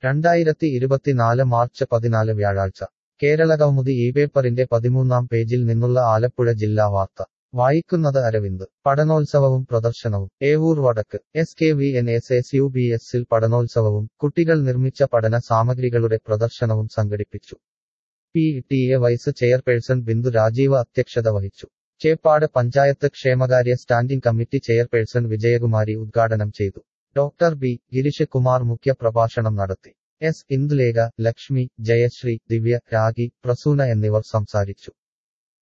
രണ്ടായിരത്തി ഇരുപത്തിനാല് മാർച്ച് പതിനാല് വ്യാഴാഴ്ച കേരളകൗമുദി ഈ പേപ്പറിന്റെ പതിമൂന്നാം പേജിൽ നിന്നുള്ള ആലപ്പുഴ ജില്ലാ വാർത്ത വായിക്കുന്നത് അരവിന്ദ് പഠനോത്സവവും പ്രദർശനവും ഏവൂർ വടക്ക് S K V N S S U B എസിൽ പഠനോത്സവവും കുട്ടികൾ നിർമ്മിച്ച പഠന സാമഗ്രികളുടെ പ്രദർശനവും സംഘടിപ്പിച്ചു P T A vice chairperson Bindu Rajeeva അധ്യക്ഷത വഹിച്ചു ചേപ്പാട് പഞ്ചായത്ത് ക്ഷേമകാര്യ സ്റ്റാൻഡിംഗ് കമ്മിറ്റി ചെയർപേഴ്സൺ വിജയകുമാരി ഉദ്ഘാടനം ചെയ്തു ഡോക്ടർ ബി ഗിരിഷ് കുമാർ മുഖ്യ പ്രഭാഷണം നടത്തി എസ് ഇന്ദുലേഖ ലക്ഷ്മി ജയശ്രീ ദിവ്യ രാഗി പ്രസൂന എന്നിവർ സംസാരിച്ചു